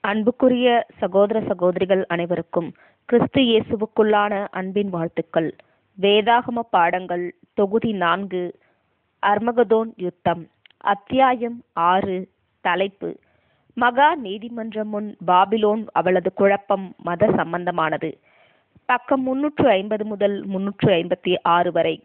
அன்புக்குரிய சகோதர சகோதரிகள் அனைவருக்கும் கிறிஸ்து இயேசுவுக்குள்ளான அன்பின் வாழ்த்துக்கள் வேதாகம பாடங்கள் தொகுதி நான்கு அர்மகதோன் யுத்தம் அத்தியாயம் ஆறு தலைப்பு மகா நீதிமன்றம் முன் பாபிலோன் அவளது குழப்பம் மத சம்பந்தமானது பக்கம் முன்னூற்று ஐம்பது முதல் முன்னூற்று ஐம்பத்தி ஆறு வரை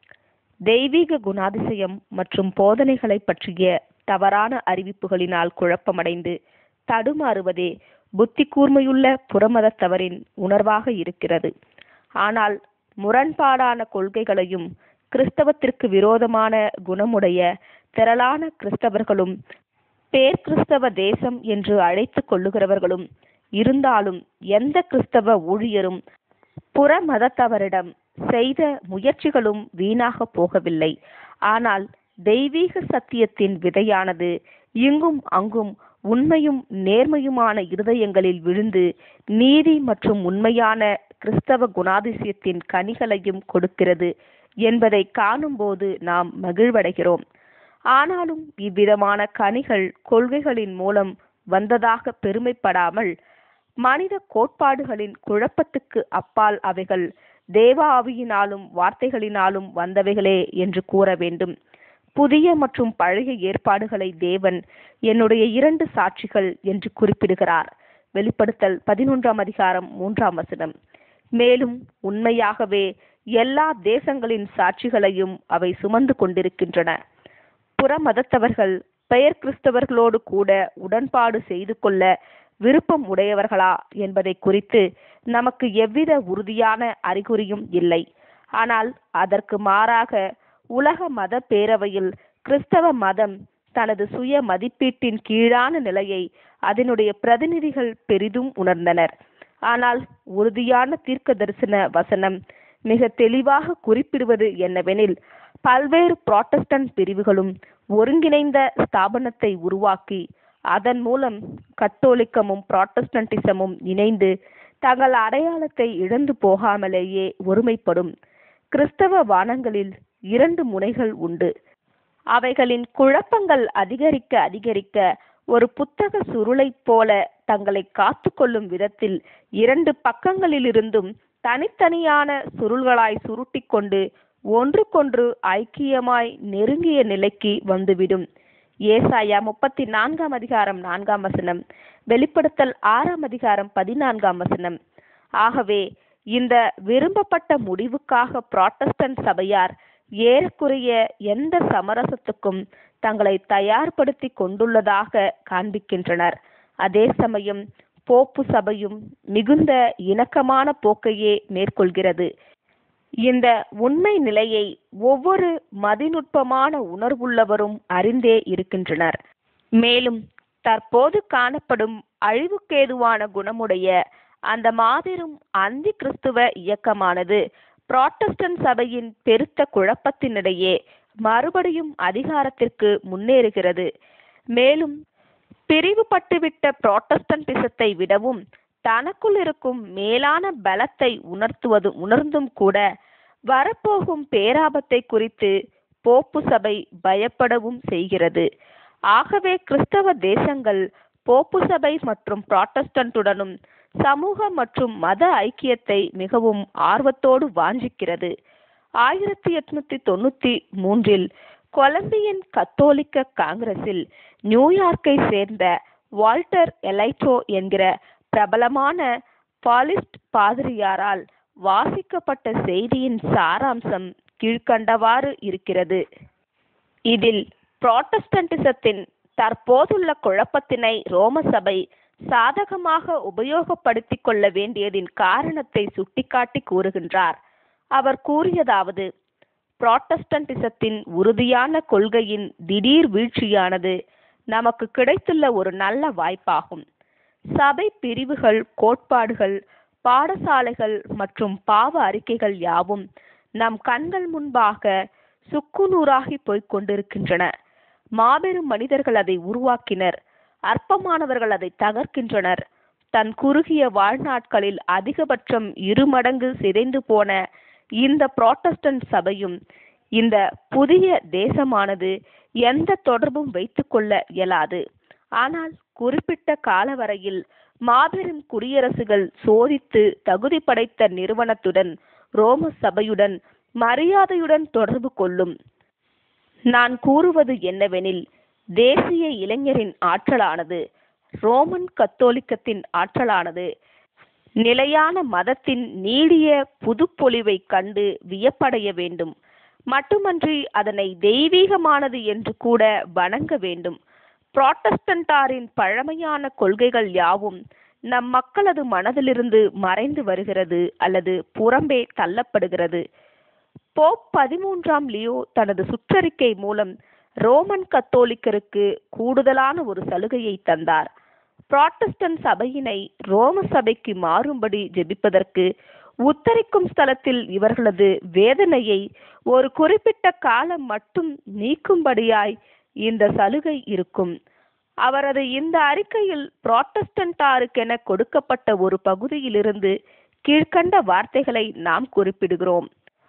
தெய்வீக குணாதிசயம் மற்றும் போதனைகளை பற்றிய தவறான அறிவிப்புகளினால் குழப்பமடைந்து தடுமாறுவதே புத்தி கூர்மையுள்ள புறமதத்தவரின் உணர்வாக இருக்கிறது ஆனால் முரண்பாடான கொள்கைகளையும் கிறிஸ்தவத்திற்கு விரோதமான குணமுடைய திரளான கிறிஸ்தவர்களும் பேர் கிறிஸ்தவ தேசம் என்று அழைத்து கொள்ளுகிறவர்களும் இருந்தாலும் எந்த கிறிஸ்தவ ஊழியரும் புற மதத்தவரிடம் செய்த முயற்சிகளும் வீணாக போகவில்லை ஆனால் தெய்வீக சத்தியத்தின் விதையானது இங்கும் அங்கும் உண்மையும் நேர்மையுமான இருதயங்களில் விழுந்து நீதி மற்றும் உண்மையான கிறிஸ்தவ குணாதிசயத்தின் கனிகளையும் கொடுக்கிறது என்பதை காணும்போது நாம் மகிழ்வடைகிறோம் ஆனாலும் இவ்விதமான கனிகள் கொள்கைகளின் மூலம் வந்ததாக பெருமைப்படாமல் மனித கோட்பாடுகளின் குழப்பத்துக்கு அப்பால் அவைகள் தேவ ஆவியினாலும் வார்த்தைகளினாலும் வந்தவைகளே என்று கூற வேண்டும் புதிய மற்றும் பழைய ஏற்பாடுகளை தேவன் என்னுடைய இரண்டு சாட்சிகள் என்று குறிப்பிடுகிறார் வெளிப்படுத்தல் பதினொன்றாம் அதிகாரம் மூன்றாம் வசனம் மேலும் உண்மையாகவே எல்லா தேசங்களின் சாட்சிகளையும் அவை சுமந்து கொண்டிருக்கின்றன புற மதத்தவர்கள் பெயர் கிறிஸ்தவர்களோடு கூட உடன்பாடு செய்து கொள்ள விருப்பம் உடையவர்களா என்பதை குறித்து நமக்கு எவ்வித உறுதியான அறிகுறியும் இல்லை ஆனால் அதற்கு மாறாக உலக மத பேரவையில் கிறிஸ்தவ மதம் தனது சுய மதிப்பீட்டின் கீழான நிலையை அதனுடைய பிரதிநிதிகள் பெரிதும் உணர்ந்தனர் ஆனால் உறுதியான தீர்க்க தரிசன வசனம் மிக தெளிவாக குறிப்பிடுவது என்னவெனில் பல்வேறு புராட்டஸ்டன்ட் பிரிவுகளும் ஒருங்கிணைந்த ஸ்தாபனத்தை உருவாக்கி அதன் மூலம் கத்தோலிக்கமும் புராட்டஸ்டன்டிசமும் இணைந்து தங்கள் அடையாளத்தை இழந்து போகாமலேயே ஒருமைப்படும் கிறிஸ்தவ வானங்களில் இரண்டு முனைகள் உண்டு அவைகளின் குழப்பங்கள் அதிகரிக்க அதிகரிக்க ஒரு புத்தக சுருளைப் போல தங்களை காத்து கொள்ளும் விதத்தில் இரண்டு பக்கங்களிலிருந்தும் தனித்தனியான சுருள்களாய் சுருட்டி கொண்டு ஒன்றுக்கொன்று ஐக்கியமாய் நெருங்கிய நிலைக்கு வந்துவிடும் ஏசாயா முப்பத்தி நான்காம் அதிகாரம் நான்காம் வசனம் வெளிப்படுத்தல் ஆறாம் அதிகாரம் பதினான்காம் வசனம் ஆகவே இந்த விரும்பப்பட்ட முடிவுக்காக புராட்டஸ்டன்ட் சபையார் ஏறக்குறைய எந்த சமரசத்துக்கும் தங்களை தயார்படுத்தி கொண்டுள்ளதாக காண்பிக்கின்றனர் அதே சமயம் போப்பு சபையும் மிகுந்த இணக்கமான போக்கையே மேற்கொள்கிறது இந்த உண்மை நிலையை ஒவ்வொரு மதிநுட்பமான உணர்வுள்ளவரும் அறிந்தே இருக்கின்றனர் மேலும் தற்போது காணப்படும் அழிவுக்கேதுவான குணமுடைய அந்த மாபெரும் அந்தி கிறிஸ்துவ இயக்கமானது புராட்டஸ்டன்ட் சபையின் பெருத்த குழப்பத்தினிடையே மறுபடியும் அதிகாரத்திற்கு முன்னேறுகிறது மேலும் பிரிவுபட்டுவிட்ட புராட்டஸ்டன்டிசத்தை விடவும் தனக்குள் இருக்கும் மேலான பலத்தை உணர்த்துவது உணர்ந்தும் கூட வரப்போகும் பேராபத்தை குறித்து போப்பு சபை பயப்படவும் செய்கிறது ஆகவே கிறிஸ்தவ தேசங்கள் போப்பு சபை மற்றும் புராட்டஸ்டன்ட்டுடனும் சமூக மற்றும் மத ஐக்கியத்தை மிகவும் ஆர்வத்தோடு வாஞ்சிக்கிறது ஆயிரத்தி எட்நூத்தி தொண்ணூத்தி மூன்றில் கொலம்பியன் கத்தோலிக்க காங்கிரஸில் நியூயார்க்கை சேர்ந்த வால்டர் எலைட்டோ என்கிற பிரபலமான பாலிஸ்ட் பாதிரியாரால் வாசிக்கப்பட்ட செய்தியின் சாராம்சம் கீழ்கண்டவாறு இருக்கிறது இதில் புராட்டஸ்டன்டிசத்தின் தற்போதுள்ள குழப்பத்தினை ரோம சபை சாதகமாக உபயோகப்படுத்திக் கொள்ள வேண்டியதின் காரணத்தை சுட்டிக்காட்டி கூறுகின்றார் அவர் கூறியதாவது புராட்டஸ்டன்டிசத்தின் உறுதியான கொள்கையின் திடீர் வீழ்ச்சியானது நமக்கு கிடைத்துள்ள ஒரு நல்ல வாய்ப்பாகும் சபை பிரிவுகள் கோட்பாடுகள் பாடசாலைகள் மற்றும் பாவ அறிக்கைகள் யாவும் நம் கண்கள் முன்பாக சுக்குநூறாகி போய்க் கொண்டிருக்கின்றன மாபெரும் மனிதர்கள் அதை உருவாக்கினர் அற்பமானவர்கள் அதை தகர்க்கின்றனர் தன் குறுகிய வாழ்நாட்களில் அதிகபட்சம் இருமடங்கு சிதைந்து போன இந்த புராட்டஸ்டன்ட் சபையும் இந்த புதிய தேசமானது எந்த தொடர்பும் வைத்துக்கொள்ள இயலாது ஆனால் குறிப்பிட்ட காலவரையில் மாபெரும் குடியரசுகள் சோதித்து தகுதி படைத்த நிறுவனத்துடன் ரோம சபையுடன் மரியாதையுடன் தொடர்பு கொள்ளும் நான் கூறுவது என்னவெனில் தேசிய இளைஞரின் ஆற்றலானது ரோமன் கத்தோலிக்கத்தின் ஆற்றலானது நிலையான மதத்தின் நீடிய புதுப்பொலிவை கண்டு வியப்படைய வேண்டும் மட்டுமன்றி அதனை தெய்வீகமானது என்று கூட வணங்க வேண்டும் புராட்டஸ்டன்டாரின் பழமையான கொள்கைகள் யாவும் நம் மக்களது மனதிலிருந்து மறைந்து வருகிறது அல்லது புறம்பே தள்ளப்படுகிறது போப் பதிமூன்றாம் லியோ தனது சுற்றறிக்கை மூலம் ரோமன் கத்தோலிக்கருக்கு கூடுதலான ஒரு சலுகையை தந்தார் புராட்டஸ்டன்ட் சபையினை ரோம சபைக்கு மாறும்படி ஜெபிப்பதற்கு உத்தரிக்கும் ஸ்தலத்தில் இவர்களது வேதனையை ஒரு குறிப்பிட்ட காலம் மட்டும் நீக்கும்படியாய் இந்த சலுகை இருக்கும் அவரது இந்த அறிக்கையில் புராட்டஸ்டன்டாருக்கென கொடுக்கப்பட்ட ஒரு பகுதியிலிருந்து கீழ்கண்ட வார்த்தைகளை நாம் குறிப்பிடுகிறோம்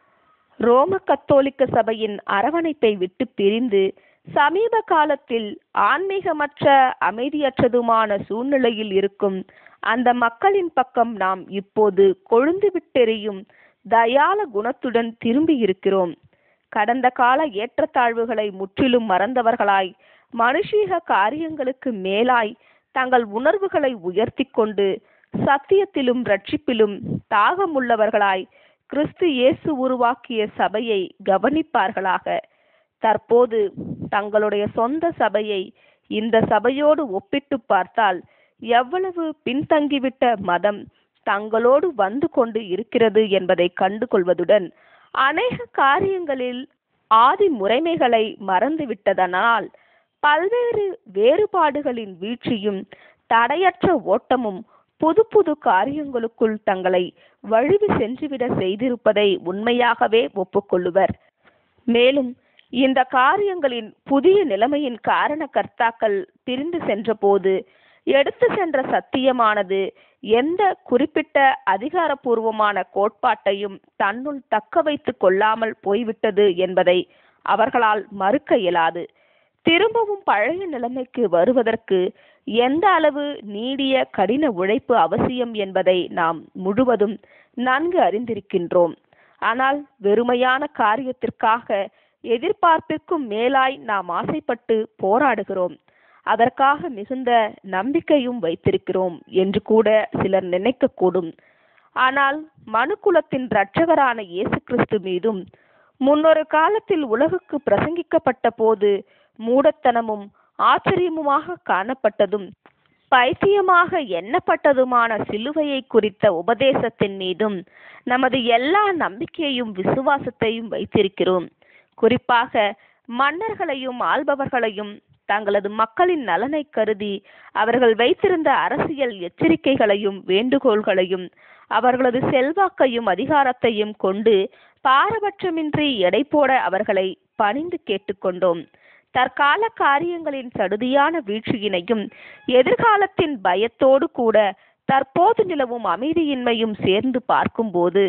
ரோம கத்தோலிக்க சபையின் அரவணைப்பை விட்டு பிரிந்து சமீப காலத்தில் ஆன்மீகமற்ற அமைதியற்றதுமான சூழ்நிலையில் இருக்கும் அந்த மக்களின் பக்கம் நாம் இப்போது கொழுந்து விட்டெறியும் தயால குணத்துடன் திரும்பி இருக்கிறோம் கடந்த கால ஏற்றத்தாழ்வுகளை முற்றிலும் மறந்தவர்களாய் மனுஷீக காரியங்களுக்கு மேலாய் தங்கள் உணர்வுகளை உயர்த்தி கொண்டு சத்தியத்திலும் ரட்சிப்பிலும் தாகமுள்ளவர்களாய் கிறிஸ்து இயேசு உருவாக்கிய சபையை கவனிப்பார்களாக தற்போது தங்களுடைய சொந்த சபையை இந்த சபையோடு ஒப்பிட்டு பார்த்தால் எவ்வளவு பின்தங்கிவிட்ட மதம் தங்களோடு வந்து கொண்டு இருக்கிறது என்பதை கண்டு கொள்வதுடன் அநேக காரியங்களில் ஆதி முறைமைகளை மறந்துவிட்டதனால் பல்வேறு வேறுபாடுகளின் வீழ்ச்சியும் தடையற்ற ஓட்டமும் புது புது காரியங்களுக்குள் தங்களை வழுவி சென்றுவிட செய்திருப்பதை உண்மையாகவே ஒப்புக்கொள்ளுவர் மேலும் இந்த காரியங்களின் புதிய நிலைமையின் காரண கர்த்தாக்கள் பிரிந்து சென்றபோது எடுத்து சென்ற சத்தியமானது எந்த குறிப்பிட்ட அதிகாரப்பூர்வமான கோட்பாட்டையும் தன்னுள் தக்க வைத்துக் கொள்ளாமல் போய்விட்டது என்பதை அவர்களால் மறுக்க இயலாது திரும்பவும் பழைய நிலைமைக்கு வருவதற்கு எந்த அளவு நீடிய கடின உழைப்பு அவசியம் என்பதை நாம் முழுவதும் நன்கு அறிந்திருக்கின்றோம் ஆனால் வெறுமையான காரியத்திற்காக எதிர்பார்ப்பிற்கும் மேலாய் நாம் ஆசைப்பட்டு போராடுகிறோம் அதற்காக மிகுந்த நம்பிக்கையும் வைத்திருக்கிறோம் என்று கூட சிலர் நினைக்கக்கூடும் ஆனால் மனுக்குலத்தின் இரட்சகரான இயேசு கிறிஸ்து மீதும் முன்னொரு காலத்தில் உலகுக்கு பிரசங்கிக்கப்பட்ட போது மூடத்தனமும் ஆச்சரியமுமாக காணப்பட்டதும் பைத்தியமாக எண்ணப்பட்டதுமான சிலுவையை குறித்த உபதேசத்தின் மீதும் நமது எல்லா நம்பிக்கையையும் விசுவாசத்தையும் வைத்திருக்கிறோம் குறிப்பாக மன்னர்களையும் ஆள்பவர்களையும் தங்களது மக்களின் நலனை கருதி அவர்கள் வைத்திருந்த அரசியல் எச்சரிக்கைகளையும் வேண்டுகோள்களையும் அவர்களது செல்வாக்கையும் அதிகாரத்தையும் கொண்டு பாரபட்சமின்றி எடை போட அவர்களை பணிந்து கேட்டுக்கொண்டோம் தற்கால காரியங்களின் சடுதியான வீழ்ச்சியினையும் எதிர்காலத்தின் பயத்தோடு கூட தற்போது நிலவும் அமைதியின்மையும் சேர்ந்து பார்க்கும்போது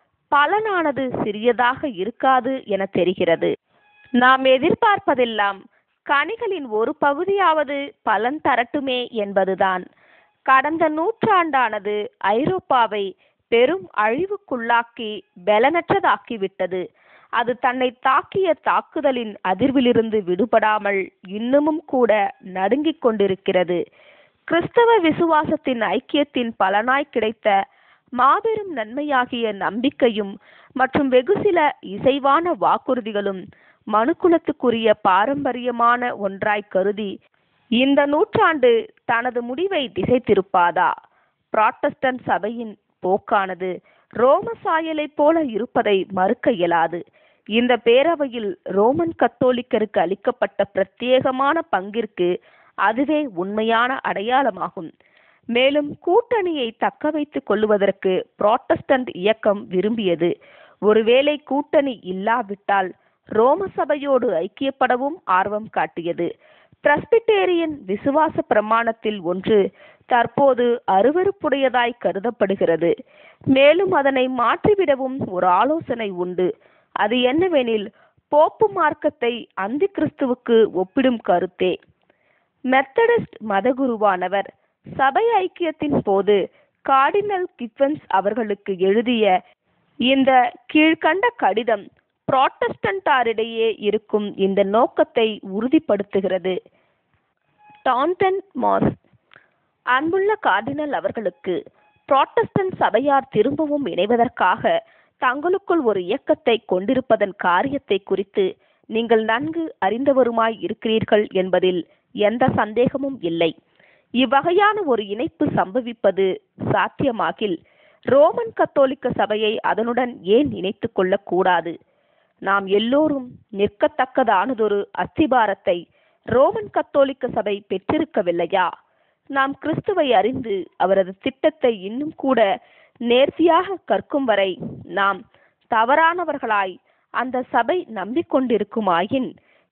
பலனானது சிறியதாக இருக்காது என தெரிகிறது நாம் எதிர்பார்ப்பதெல்லாம் கனிகளின் ஒரு பகுதியாவது பலன் தரட்டுமே என்பதுதான் கடந்த நூற்றாண்டானது ஐரோப்பாவை பெரும் அழிவுக்குள்ளாக்கி பலனற்றதாக்கிவிட்டது அது தன்னை தாக்கிய தாக்குதலின் அதிர்விலிருந்து விடுபடாமல் இன்னமும் கூட நடுங்கிக் கொண்டிருக்கிறது கிறிஸ்தவ விசுவாசத்தின் ஐக்கியத்தின் பலனாய் கிடைத்த மாபெரும் நன்மையாகிய நம்பிக்கையும் மற்றும் வெகு சில இசைவான வாக்குறுதிகளும் மனுக்குலத்துக்குரிய பாரம்பரியமான ஒன்றாய் கருதி இந்த நூற்றாண்டு தனது முடிவை திசை திருப்பாதா புராட்டஸ்டன்ட் சபையின் போக்கானது ரோம சாயலைப் போல இருப்பதை மறுக்க இயலாது இந்த பேரவையில் ரோமன் கத்தோலிக்கருக்கு அளிக்கப்பட்ட பிரத்யேகமான பங்கிற்கு அதுவே உண்மையான அடையாளமாகும் மேலும் கூட்டணியை தக்க வைத்துக் கொள்ளுவதற்கு புராட்டஸ்டன்ட் இயக்கம் விரும்பியது ஒருவேளை கூட்டணி இல்லாவிட்டால் ரோம சபையோடு ஐக்கியப்படவும் ஆர்வம் காட்டியது பிரஸ்பிட்டேரியன் விசுவாச பிரமாணத்தில் ஒன்று தற்போது அருவருப்புடையதாய் கருதப்படுகிறது மேலும் அதனை மாற்றிவிடவும் ஒரு ஆலோசனை உண்டு அது என்னவெனில் போப்பு மார்க்கத்தை அந்தி கிறிஸ்துவுக்கு ஒப்பிடும் கருத்தே மெத்தடிஸ்ட் மதகுருவானவர் சபை ஐக்கியத்தின் போது கார்டினல் கிப்பன்ஸ் அவர்களுக்கு எழுதிய இந்த கீழ்கண்ட கடிதம் புராட்டஸ்டன்டாரிடையே இருக்கும் இந்த நோக்கத்தை உறுதிப்படுத்துகிறது டான்டன் மாஸ் அன்புள்ள கார்டினல் அவர்களுக்கு புராட்டஸ்டன்ட் சபையார் திரும்பவும் இணைவதற்காக தங்களுக்குள் ஒரு இயக்கத்தை கொண்டிருப்பதன் காரியத்தை குறித்து நீங்கள் நன்கு அறிந்தவருமாய் இருக்கிறீர்கள் என்பதில் எந்த சந்தேகமும் இல்லை இவ்வகையான ஒரு இணைப்பு சம்பவிப்பது சாத்தியமாகில் ரோமன் கத்தோலிக்க சபையை அதனுடன் ஏன் இணைத்துக் கொள்ளக்கூடாது நாம் எல்லோரும் நிற்கத்தக்கதானதொரு அஸ்திபாரத்தை ரோமன் கத்தோலிக்க சபை பெற்றிருக்கவில்லையா நாம் கிறிஸ்துவை அறிந்து அவரது திட்டத்தை இன்னும் கூட நேர்த்தியாக கற்கும் வரை நாம் தவறானவர்களாய் அந்த சபை நம்பிக்கொண்டிருக்குமாயின்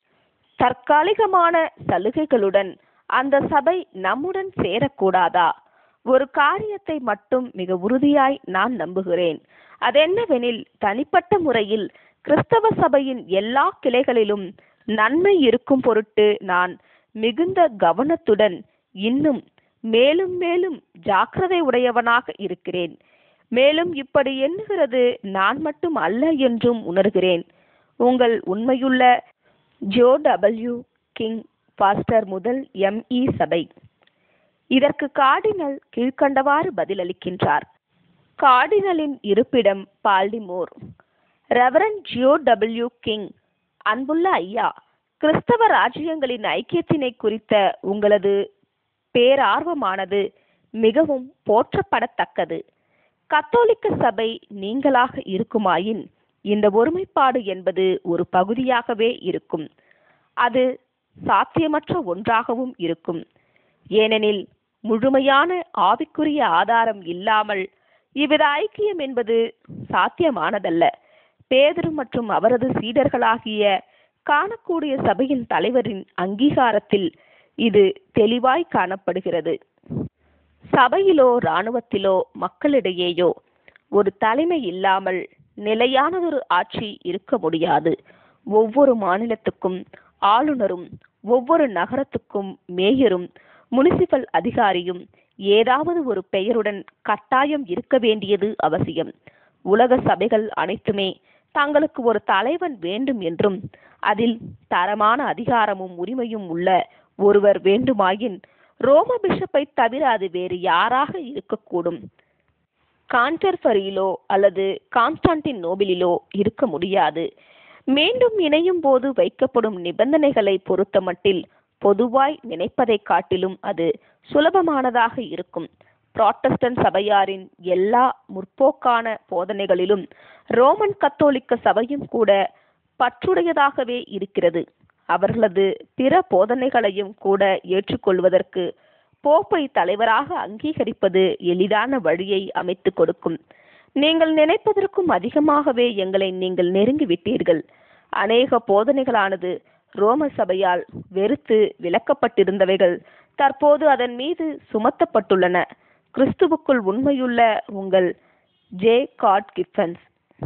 தற்காலிகமான சலுகைகளுடன் அந்த சபை நம்முடன் சேரக்கூடாதா ஒரு காரியத்தை மட்டும் மிக உறுதியாய் நான் நம்புகிறேன் அதென்னவெனில் தனிப்பட்ட முறையில் கிறிஸ்தவ சபையின் எல்லா கிளைகளிலும் நன்மை இருக்கும் பொருட்டு நான் மிகுந்த கவனத்துடன் இன்னும் மேலும் மேலும் ஜாக்கிரதை உடையவனாக இருக்கிறேன் மேலும் இப்படி எண்ணுகிறது நான் மட்டும் அல்ல என்றும் உணர்கிறேன் உங்கள் உண்மையுள்ள ஜோ டபிள்யூ கிங் பாஸ்டர் முதல் எம்இ சபை இதற்கு கார்டினல் கீழ்க்கண்டவாறு பதிலளிக்கின்றார் கார்டினலின் இருப்பிடம் Baltimore reverend Geo W King அன்புள்ள ஐயா கிறிஸ்தவ ராஜ்யங்களின் ஐக்கியத்தினை குறித்த உங்களது பேரார்வமானது மிகவும் போற்றப்படத்தக்கது கத்தோலிக்க சபை நீங்களாக இருக்குமாயின் இந்த ஒருமைப்பாடு என்பது ஒரு பகுதியாகவே இருக்கும் அது சாத்தியமற்ற ஒன்றாகவும் இருக்கும் ஏனெனில் முழுமையான ஆவிக்குரிய ஆதாரம் இல்லாமல் இவ்வித ஐக்கியம் என்பது சாத்தியமானதல்ல பேதரு மற்றும் அவரது சீடர்களாகிய காணக்கூடிய சபையின் தலைவரின் அங்கீகாரத்தில் இது தெளிவாய் காணப்படுகிறது சபையிலோ இராணுவத்திலோ மக்களிடையேயோ ஒரு தலைமை இல்லாமல் நிலையானதொரு ஆட்சி இருக்க முடியாது ஒவ்வொரு மாநிலத்துக்கும் ஆளுநரும் ஒவ்வொரு நகரத்துக்கும் மேயரும் முனிசிபல் அதிகாரியும் ஏதாவது ஒரு பெயருடன் கட்டாயம் இருக்க வேண்டியது அவசியம் உலக சபைகள் அனைத்துமே தங்களுக்கு ஒரு தலைவன் வேண்டும் என்றும் அதில் தரமான அதிகாரமும் உரிமையும் உள்ள ஒருவர் வேண்டுமாயின் ரோம பிஷப்பை தவிர அது வேறு யாராக இருக்கக்கூடும் கான்டர்பரியிலோ அல்லது கான்ஸ்டான்டின் நோபிலிலோ இருக்க முடியாது மீண்டும் இணையும் போது வைக்கப்படும் நிபந்தனைகளை பொறுத்தமட்டில் பொதுவாய் நினைப்பதைக் காட்டிலும் அது சுலபமானதாக இருக்கும் புராட்டஸ்டன்ட் சபையாரின் எல்லா முற்போக்கான போதனைகளிலும் ரோமன் கத்தோலிக்க சபையும் கூட பற்றுடையதாகவே இருக்கிறது அவர்களது பிற போதனைகளையும் கூட ஏற்றுக்கொள்வதற்கு போப்பை தலைவராக அங்கீகரிப்பது எளிதான வழியை அமைத்துக் கொடுக்கும் நீங்கள் நினைப்பதற்கும் அதிகமாகவே எங்களை நீங்கள் நெருங்கி விட்டீர்கள் அநேக போதனைகளானது ரோம சபையால் வெறுத்து விலக்கப்பட்டிருந்தவைகள் தற்போது அதன் மீது சுமத்தப்பட்டுள்ளன கிறிஸ்துவுக்குள் உண்மையுள்ள உங்கள் ஜே காட் கிஃபன்ஸ்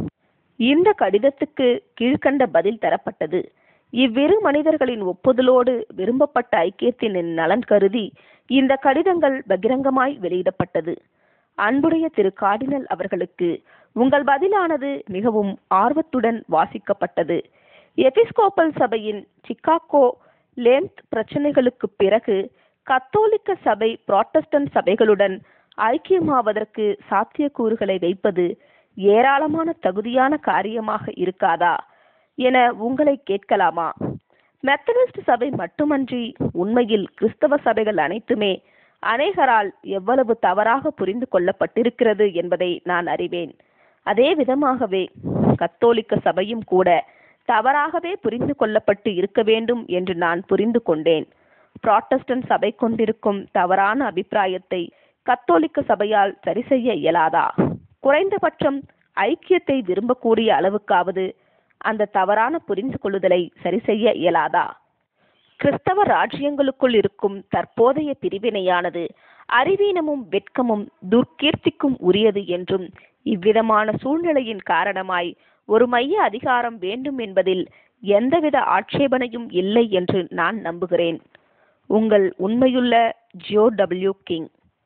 இந்த கடிதத்துக்கு கீழ்க்கண்ட பதில் தரப்பட்டது இவ்விரு மனிதர்களின் ஒப்புதலோடு விரும்பப்பட்ட ஐக்கியத்தின் நலன் கருதி இந்த கடிதங்கள் பகிரங்கமாய் வெளியிடப்பட்டது அன்புடைய திரு கார்டினல் அவர்களுக்கு உங்கள் பதிலானது மிகவும் ஆர்வத்துடன் வாசிக்கப்பட்டது எபிஸ்கோப்பல் சபையின் சிக்காகோ லேம்த் பிரச்சனைகளுக்கு பிறகு கத்தோலிக்க சபை புராட்டஸ்டன்ட் சபைகளுடன் ஐக்கியமாவதற்கு சாத்தியக்கூறுகளை வைப்பது ஏராளமான தகுதியான காரியமாக இருக்காதா என உங்களை கேட்கலாமா மெத்தடிஸ்ட் சபை மட்டுமன்றி உண்மையில் கிறிஸ்தவ சபைகள் அனைத்துமே அநேகரால் எவ்வளவு தவறாக புரிந்து கொள்ளப்பட்டிருக்கிறது என்பதை நான் அறிவேன் அதே விதமாகவே கத்தோலிக்க சபையும் கூட தவறாகவே புரிந்து கொள்ளப்பட்டு இருக்க வேண்டும் என்று நான் புரிந்து கொண்டேன் புராட்டஸ்டன்ட் சபை கொண்டிருக்கும் தவறான அபிப்பிராயத்தை கத்தோலிக்க சபையால் சரி செய்ய இயலாதா குறைந்தபட்சம் ஐக்கியத்தை விரும்பக்கூடிய அளவுக்காவது அந்த தவறான புரிந்து கொள்ளுதலை சரி செய்ய இயலாதா கிறிஸ்தவ ராஜ்யங்களுக்குள் இருக்கும் தற்போதைய பிரிவினையானது அறிவீனமும் வெட்கமும் துர்க்கீர்த்திக்கும் உரியது என்றும் இவ்விதமான சூழ்நிலையின் காரணமாய் ஒரு மைய அதிகாரம் வேண்டும் என்பதில் எந்தவித ஆட்சேபனையும் இல்லை என்று நான் நம்புகிறேன் உங்கள் உண்மையுள்ள ஜோ டபிள்யூ கிங்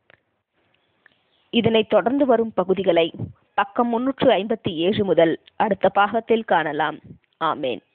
இதனைத் தொடர்ந்து வரும் பகுதிகளை பக்கம் முன்னூற்று ஐம்பத்தி ஏழு முதல் அடுத்த பாகத்தில் காணலாம் ஆமேன்